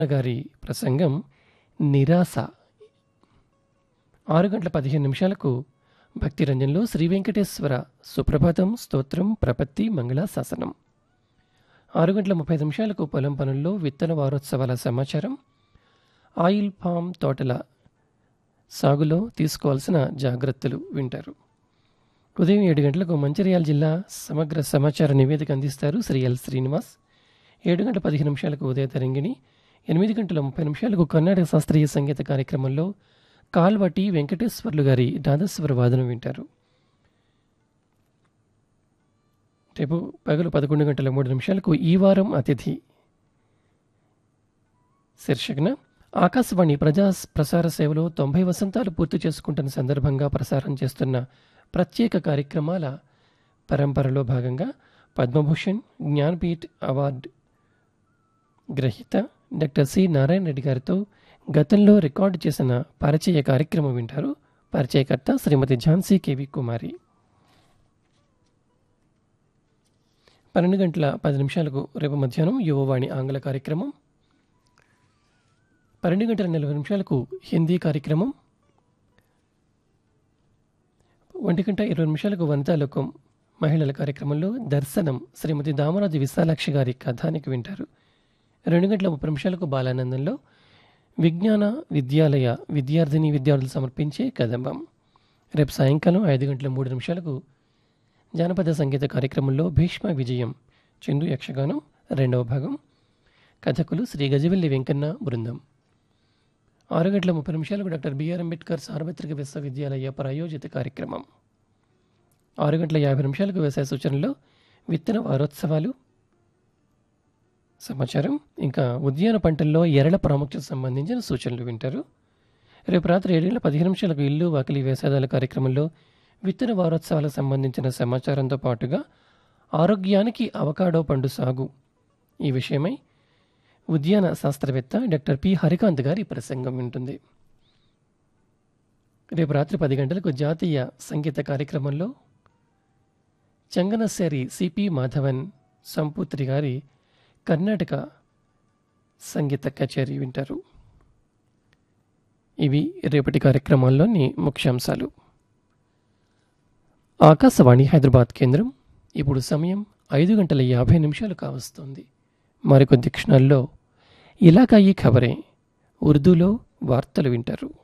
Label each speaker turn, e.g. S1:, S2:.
S1: గారి ప్రసంగం నిరాశ ఆరు గంటల పదిహేను నిమిషాలకు భక్తి రంజన్లో శ్రీ వెంకటేశ్వర సుప్రభాతం స్తోత్రం ప్రపత్తి మంగళ శాసనం ఆరు గంటల ముప్పై ఐదు నిమిషాలకు పొలం పనుల్లో విత్తన వారోత్సవాల సమాచారం ఆయిల్ పామ్ తోటల సాగులో తీసుకోవాల్సిన జాగ్రత్తలు వింటారు ఉదయం ఏడు గంటలకు మంచిర్యాల జిల్లా సమగ్ర సమాచార నివేదిక అందిస్తారు శ్రీ ఎల్ శ్రీనివాస్ ఏడు గంటల పదిహేను నిమిషాలకు ఉదయ తరంగిణి ఎనిమిది గంటల ముప్పై నిమిషాలకు కర్ణాటక శాస్త్రీయ సంగీత కార్యక్రమంలో కాల్వటి వెంకటేశ్వర్లు గారి నాదస్వర వాదనం వింటారు రేపు పగలు పదకొండు గంటల మూడు నిమిషాలకు ఈ వారం అతిథి శీర్షికన ఆకాశవాణి ప్రజా ప్రసార సేవలో తొంభై వసంతాలు పూర్తి చేసుకుంటున్న సందర్భంగా ప్రసారం చేస్తున్న ప్రత్యేక కార్యక్రమాల పరంపరలో భాగంగా పద్మభూషణ్ జ్ఞాన్పీఠ్ అవార్డు గ్రహీత డాక్టర్ సి నారాయణ రెడ్డి గారితో గతంలో రికార్డు చేసిన పరిచయ కార్యక్రమం వింటారు పరిచయకర్త శ్రీమతి ఝాన్సీ కేవి కుమారి పన్నెండు గంటల పది నిమిషాలకు రేపు మధ్యాహ్నం యువవాణి ఆంగ్ల కార్యక్రమం పన్నెండు గంటల నలభై నిమిషాలకు హిందీ కార్యక్రమం ఒంటి గంట ఇరవై నిమిషాలకు వనితాలోకం మహిళల కార్యక్రమంలో దర్శనం శ్రీమతి దామరాజు విశాలాక్షి గారి కథానికి వింటారు రెండు గంటల ముప్పై నిమిషాలకు బాలానందంలో విజ్ఞాన విద్యాలయ విద్యార్థిని విద్యార్థులు సమర్పించే కదంబం రేపు సాయంకాలం ఐదు గంటల మూడు నిమిషాలకు జానపద సంగీత కార్యక్రమంలో భీష్మ విజయం చందు యక్షగానం రెండవ భాగం కథకులు శ్రీ గజవెల్లి వెంకన్న బృందం ఆరు గంటల ముప్పై నిమిషాలకు డాక్టర్ బిఆర్ అంబేద్కర్ సార్వత్రిక విశ్వవిద్యాలయ ప్రాయోజిత కార్యక్రమం ఆరు గంటల యాభై నిమిషాలకు వ్యవసాయ సూచనలో విత్తన వారోత్సవాలు సమాచారం ఇంకా ఉద్యాన పంటల్లో ఎరల ప్రాముఖ్యత సంబంధించిన సూచనలు వింటారు రేపు రాత్రి ఏడు గంటల పదిహేను నిమిషాలకు ఇల్లు వాకిలి వేసాదాల కార్యక్రమంలో విత్తన వారోత్సవాలకు సంబంధించిన సమాచారంతో పాటుగా ఆరోగ్యానికి అవకాడో పండు సాగు ఈ విషయమై ఉద్యాన శాస్త్రవేత్త డాక్టర్ పి హరికాంత్ గారి ప్రసంగం ఉంటుంది రేపు రాత్రి పది గంటలకు జాతీయ సంగీత కార్యక్రమంలో చంగనశ్శేరి సిపి మాధవన్ సంపూత్రి గారి కర్ణాటక సంగీత కచేరీ వింటారు ఇవి రేపటి కార్యక్రమాల్లోని ముఖ్యాంశాలు ఆకాశవాణి హైదరాబాద్ కేంద్రం ఇప్పుడు సమయం ఐదు గంటల యాభై నిమిషాలు కావస్తోంది మరికొద్ది క్షణాల్లో ఇలాకాయి ఖబరే ఉర్దూలో వార్తలు వింటారు